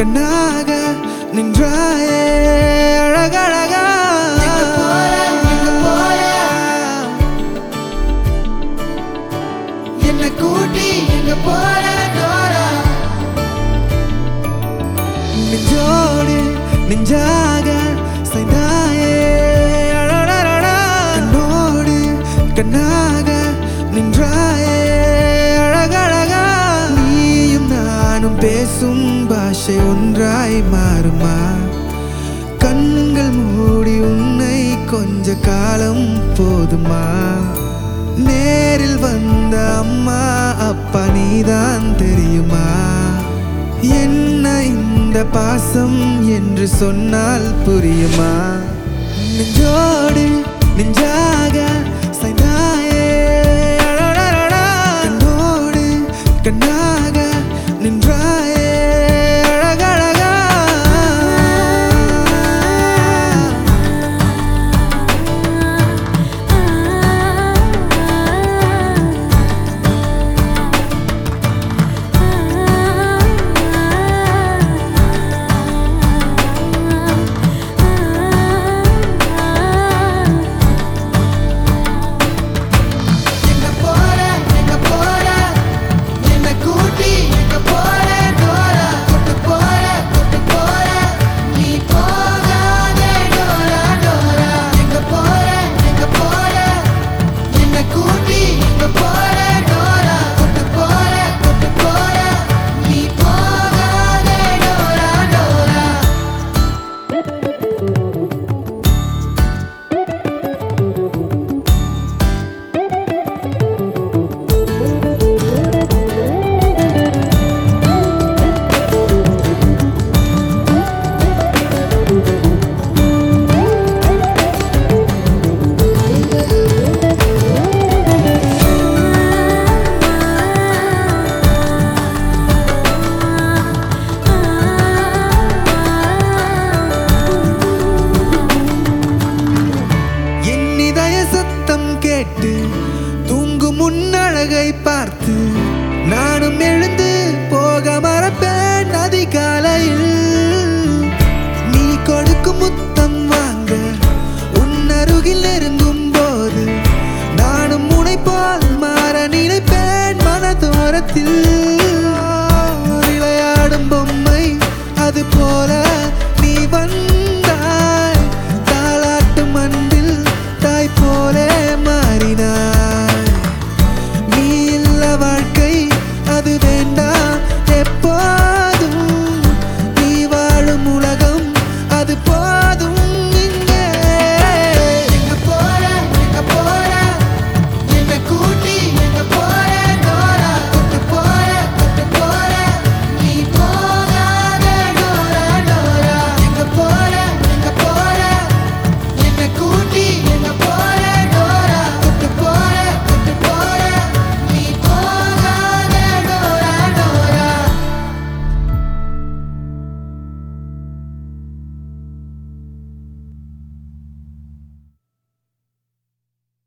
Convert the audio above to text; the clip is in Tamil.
கண்ணாக நின்றாயே அழகழகா எங்க போற, எங்க போற? என்ன கூட்டி எங்க போற டோரா நெஞ்சோடு நெஞ்சாக செய்தாயே அழடடடா. கண்ணோடு கண்ணாக நின்றாயே அழகழகா நீயும் நானும் பேசும் பாஷை ஒன்றாய் மாறுமா கண்கள் மூடி உன்னை கொஞ்ச காலம் போதுமா நேரில் வந்த அம்மா அப்பா நீதான் தெரியுமா என்ன இந்த பாசம் என்று சொன்னால் புரியுமா நெஞ்சோடு நெஞ்சாக சாய்ந்தாயே அடடடடா. கண்ணோடு கண்ணாக நின்றாயே அழகழகா எங்க போற எங்க போற என்ன கூட்டி எங்க போற டோரா கூட்டு போற கூட்டு போற நீ போகாதே டோரா டோரா எங்க போற எங்க போற என்ன கூட்டி எங்க போற டோரா கூட்டு போற கூட்டு போற நீ போகாதே டோரா டோரா என் இதய சத்தம் கேட்டு தூங்கும் முன்னழகை பார்த்து நானும் எழுந்து போக மறப்பேன் அதிகாலையில் நீ கொடுக்கும் முத்தம் வாங்க உன் அருகில் நெருங்கும் போது நானும் முனை போல் மாற நினைப்பேன் மனதோரத்தில்